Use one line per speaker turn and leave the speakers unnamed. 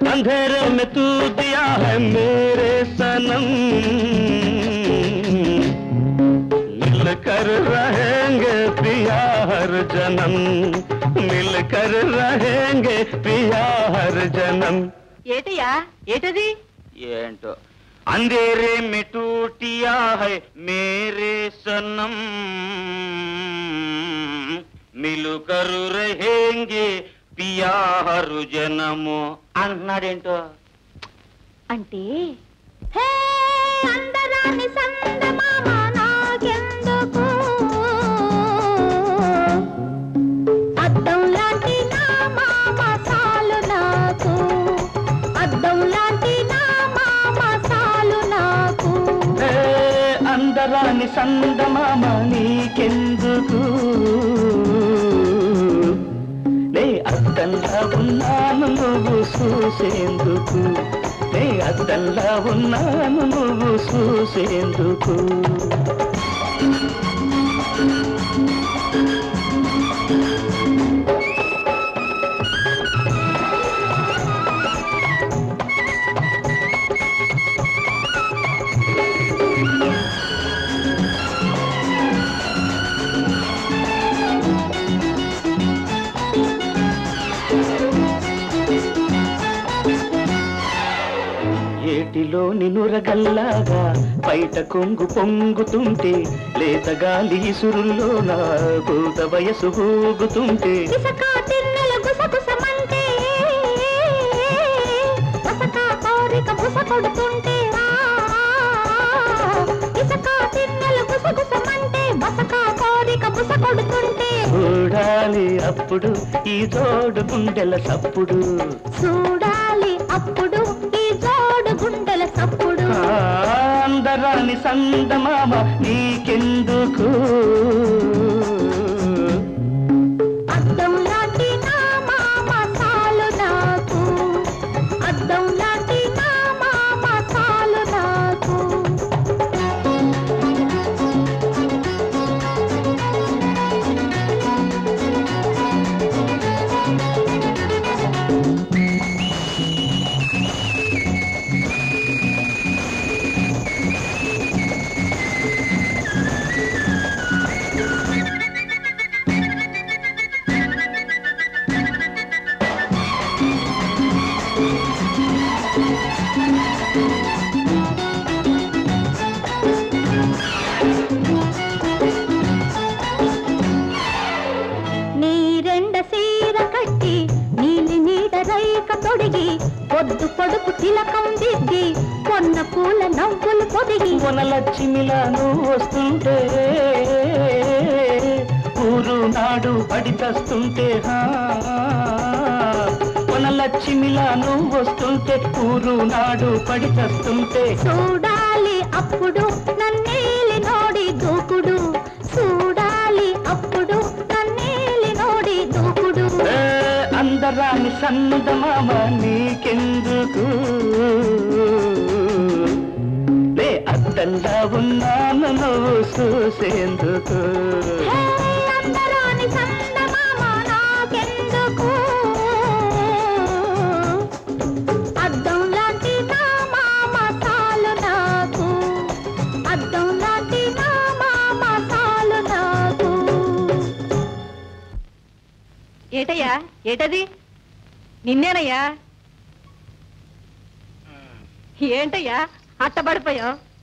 अंधेरे में तू दिया है मेरे सनम मिलकर रहेंगे पिया हर जन्म मिलकर रहेंगे पिया हर जन्म
ఏటయ్యా ఏటది
ఏంటో अंधेरे में टूटिया है मेरे सनम मिलकर रहेंगे पिया हर जन्म అంటున్నాడేంటో
అంటే హే అందరాని సందమామ నాకెందుకు అద్దం లాంటి నా మామ సాలు నాకు అద్దం లాంటి నా మామ సాలు నాకు
ఏ అందరాని సందమామ నీకెందుకు నే అద్దంలా ఉన్నాను నువ్వు చూసేందుకు నే అద్దంలా ఉన్నాను నువ్వు చూసేందుకు ఏటిలోని నురగల్లాగా బయట కొంగు పొంగుతుంటే లేత గాలి సురుల్లో నా భూత వయసు ఊగుతుంటే
ఇసక తిన్నెల గుసగుసమంటే వసక కోరిక బుస కొడుతుంటే ఆ, ఇసక తిన్నెల గుసగుసమంటే వసక కోరిక బుస కొడుతుంటే
చూడాలి అప్పుడు ఈ జోడు గుండెల సప్పుడు
చూడాలి అప్పుడు ఈ జోడు గుండెల సప్పుడు
ఆ, అందరాని సందమామ నీకెందుకు
అద్దం లాంటి నా మామ సాలు నాకు అద్దం లాంటి నా మామ సాలు నాకు నీ రెండ సీర కట్టి నీలి నీడ రైక తొడిగి పొద్దు పొడుపు తిలకం దిద్ది కొన్న పూల నవ్వులు పొదిగి
లక్ష్మిలా నువ్వు వస్తుంటే ఊరు నాడు పడితస్తుంటే లక్ష్మిలా నువ్వు వస్తుంటే ఊరు నాడు పడితస్తుంటే
చూడాలి అప్పుడు నన్నేలి నోడి దూకుడు చూడాలి అప్పుడు నన్నేలి నోడి దూకుడు
ఏ, అందరాని సన్నదమామ నీకెందుకు లే అద్దంలా ఉన్నాను నువ్వు చూసేందుకు
హే, అందరాని చందమామ నాకెందుకు అద్దం లాంటి నా మామ సాలు నాకు అద్దం లాంటి నా మామ సాలు నాకు ఏటయ్యా ఏటది నిన్నేనయ్యా ఏంటయ్యా అట్టబడిపోయావు